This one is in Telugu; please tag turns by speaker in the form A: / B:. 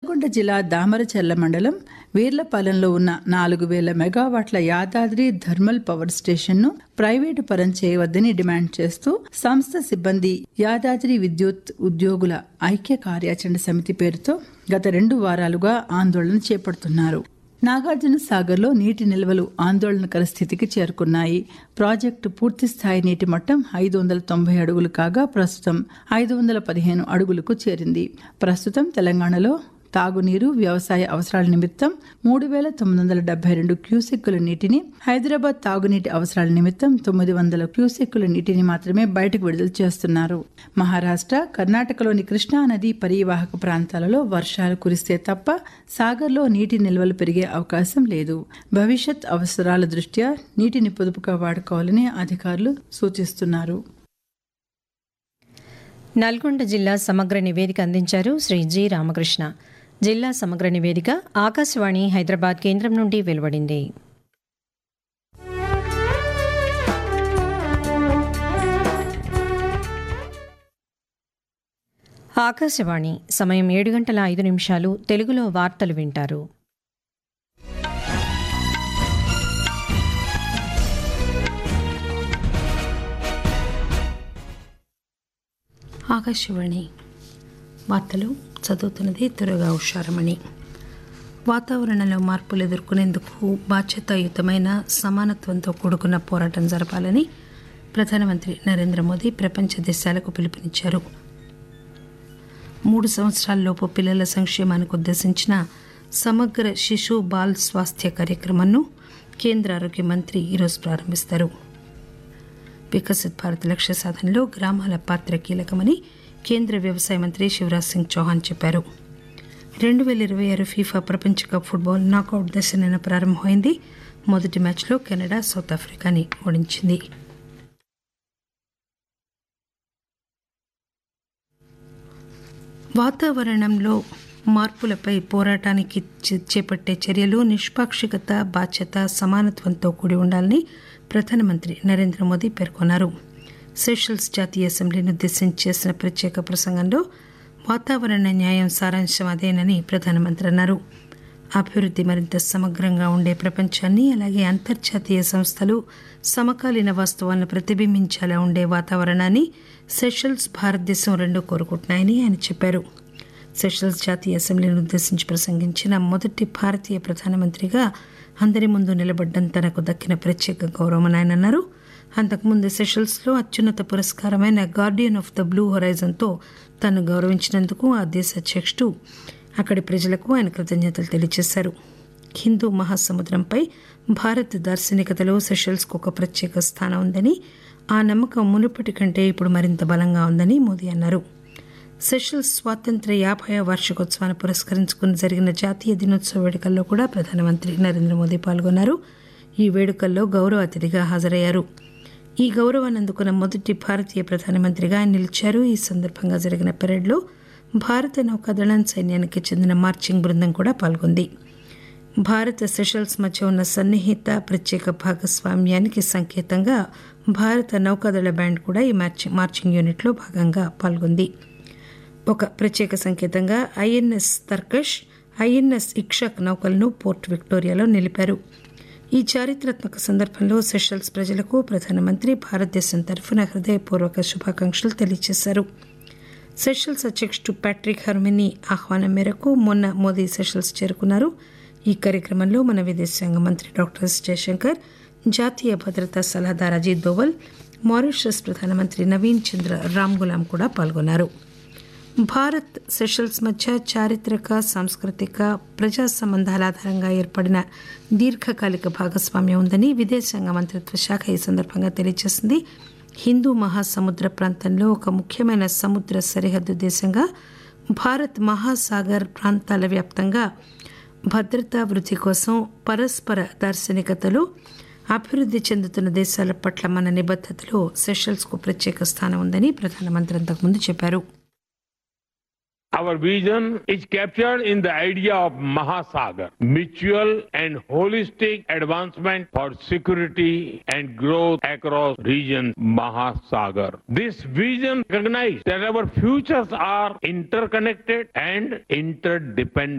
A: నల్గొండ జిల్లా దామరచర్ల మండలం వీర్లపాలెంలో ఉన్న నాలుగు వేల మెగావాట్ల యాదాద్రి థర్మల్ పవర్ స్టేషన్ను ప్రైవేటు పరం చేయవద్దని డిమాండ్ చేస్తూ సంస్థ సిబ్బంది యాదాద్రి విద్యుత్ ఉద్యోగుల ఐక్య కార్యాచరణ సమితి పేరుతో గత రెండు వారాలుగా ఆందోళన చేపడుతున్నారు నాగార్జున సాగర్లో నీటి నిల్వలు ఆందోళనకర స్థితికి చేరుకున్నాయి ప్రాజెక్టు పూర్తి స్థాయి నీటి మట్టం ఐదు వందల తొంభై అడుగులు కాగా ప్రస్తుతం ఐదు వందల పదిహేను అడుగులకు చేరింది ప్రస్తుతం తెలంగాణలో తాగునీరు వ్యవసాయ అవసరాల నిమిత్తం మూడు వేల తొమ్మిది వందల డెబ్బై రెండు క్యూసెక్కుల నీటిని హైదరాబాద్ తాగునీటి అవసరాల నిమిత్తం తొమ్మిది వందల క్యూసెక్కుల నీటిని మాత్రమే బయటకు విడుదల చేస్తున్నారు మహారాష్ట్ర కర్ణాటకలోని కృష్ణా నది పరివాహక ప్రాంతాలలో వర్షాలు కురిస్తే తప్ప సాగర్లో నీటి నిల్వలు పెరిగే అవకాశం లేదు భవిష్యత్ అవసరాల దృష్ట్యా నీటిని పొదుపుగా వాడుకోవాలని అధికారులు సూచిస్తున్నారు
B: నల్గొండ జిల్లా సమగ్ర నివేదిక అందించారు శ్రీ జి రామకృష్ణ జిల్లా సమగ్ర నివేదిక ఆకాశవాణి హైదరాబాద్ కేంద్రం నుండి వెలువడింది ఆకాశవాణి సమయం ఏడు గంటల ఐదు నిమిషాలు తెలుగులో వార్తలు వింటారు
C: ఆకాశవాణి వార్తలు చదువుతున్నది త్వరగా హుషారమణి వాతావరణంలో మార్పులు ఎదుర్కొనేందుకు బాధ్యతాయుతమైన సమానత్వంతో కూడుకున్న పోరాటం జరపాలని ప్రధానమంత్రి నరేంద్ర మోదీ ప్రపంచ దేశాలకు పిలుపునిచ్చారు మూడు సంవత్సరాలలోపు పిల్లల సంక్షేమానికి ఉద్దేశించిన సమగ్ర శిశు బాల్ స్వాస్థ్య కార్యక్రమాన్ని కేంద్ర ఆరోగ్య మంత్రి ఈరోజు ప్రారంభిస్తారు వికసిత్ భారత్ లక్ష్య సాధనలో గ్రామాల పాత్ర కీలకమని కేంద్ర వ్యవసాయ మంత్రి శివరాజ్ సింగ్ చౌహాన్ చెప్పారు రెండు వేల ఇరవై ఆరు ఫీఫా ప్రపంచ కప్ ఫుట్బాల్ నాకౌట్ దశ నిన్న ప్రారంభమైంది మొదటి మ్యాచ్లో కెనడా సౌత్ ఆఫ్రికాని ఓడించింది వాతావరణంలో మార్పులపై పోరాటానికి చే- చేపట్టే చర్యలు నిష్పాక్షికత బాధ్యత సమానత్వంతో కూడి ఉండాలని ప్రధానమంత్రి నరేంద్ర మోదీ పేర్కొన్నారు సెషల్స్ జాతీయ అసెంబ్లీని ఉద్దేశించి చేసిన ప్రత్యేక ప్రసంగంలో వాతావరణ న్యాయం సారాంశం అదేనని ప్రధానమంత్రి అన్నారు అభివృద్ధి మరింత సమగ్రంగా ఉండే ప్రపంచాన్ని అలాగే అంతర్జాతీయ సంస్థలు సమకాలీన వాస్తవాలను ప్రతిబింబించేలా ఉండే వాతావరణాన్ని సెషల్స్ భారతదేశం రెండు కోరుకుంటున్నాయని ఆయన చెప్పారు సెషల్స్ జాతీయ అసెంబ్లీని ఉద్దేశించి ప్రసంగించిన మొదటి భారతీయ ప్రధానమంత్రిగా అందరి ముందు నిలబడ్డం తనకు దక్కిన ప్రత్యేక గౌరవమని ఆయన అన్నారు అంతకుముందు సెషల్స్లో అత్యున్నత పురస్కారమైన గార్డియన్ ఆఫ్ ద బ్లూ హొరైజన్తో తను గౌరవించినందుకు ఆ దేశ అధ్యక్షుడు అక్కడి ప్రజలకు ఆయన కృతజ్ఞతలు తెలియజేశారు హిందూ మహాసముద్రంపై భారత్ దార్శనికతలో సెషల్స్కు ఒక ప్రత్యేక స్థానం ఉందని ఆ నమ్మకం మునుపటి కంటే ఇప్పుడు మరింత బలంగా ఉందని మోదీ అన్నారు సెషల్స్ స్వాతంత్ర్య యాభై వార్షికోత్సవాన్ని పురస్కరించుకుని జరిగిన జాతీయ దినోత్సవ వేడుకల్లో కూడా ప్రధానమంత్రి నరేంద్ర మోదీ పాల్గొన్నారు ఈ వేడుకల్లో గౌరవ అతిథిగా హాజరయ్యారు ఈ గౌరవాన్ని అందుకున్న మొదటి భారతీయ ప్రధానమంత్రిగా ఆయన నిలిచారు ఈ సందర్భంగా జరిగిన పెరేడ్లో భారత నౌకాదళం సైన్యానికి చెందిన మార్చింగ్ బృందం కూడా పాల్గొంది భారత సెషల్స్ మధ్య ఉన్న సన్నిహిత ప్రత్యేక భాగస్వామ్యానికి సంకేతంగా భారత నౌకాదళ బ్యాండ్ కూడా ఈ మార్చి మార్చింగ్ యూనిట్లో భాగంగా పాల్గొంది ఒక ప్రత్యేక సంకేతంగా ఐఎన్ఎస్ తర్కష్ ఐఎన్ఎస్ ఇక్షక్ నౌకలను పోర్ట్ విక్టోరియాలో నిలిపారు ఈ చారిత్రాత్మక సందర్భంలో సెషల్స్ ప్రజలకు ప్రధానమంత్రి భారతదేశం తరఫున హృదయపూర్వక శుభాకాంక్షలు తెలియజేశారు సెషల్స్ అధ్యక్షుడు ప్యాట్రిక్ హర్మిని ఆహ్వానం మేరకు మొన్న మోదీ సెషల్స్ చేరుకున్నారు ఈ కార్యక్రమంలో మన విదేశాంగ మంత్రి డాక్టర్ ఎస్ జయశంకర్ జాతీయ భద్రతా సలహాదారు అజిత్ దోవల్ మారిషస్ ప్రధానమంత్రి నవీన్ చంద్ర రామ్ గులాం కూడా పాల్గొన్నారు భారత్ సెషల్స్ మధ్య చారిత్రక సాంస్కృతిక ప్రజా సంబంధాల ఆధారంగా ఏర్పడిన దీర్ఘకాలిక భాగస్వామ్యం ఉందని విదేశాంగ మంత్రిత్వ శాఖ ఈ సందర్భంగా తెలియజేసింది హిందూ మహాసముద్ర ప్రాంతంలో ఒక ముఖ్యమైన సముద్ర సరిహద్దు దేశంగా భారత్ మహాసాగర్ ప్రాంతాల వ్యాప్తంగా భద్రతా వృద్ధి కోసం పరస్పర దార్శనికతలో అభివృద్ధి చెందుతున్న దేశాల పట్ల మన నిబద్ధతలో సెషల్స్కు ప్రత్యేక స్థానం ఉందని ప్రధానమంత్రి అంతకుముందు చెప్పారు
D: Our vision is captured in the idea of Mahasagar, mutual and holistic advancement for security and growth across region Mahasagar. This vision recognizes that our futures are interconnected and interdependent.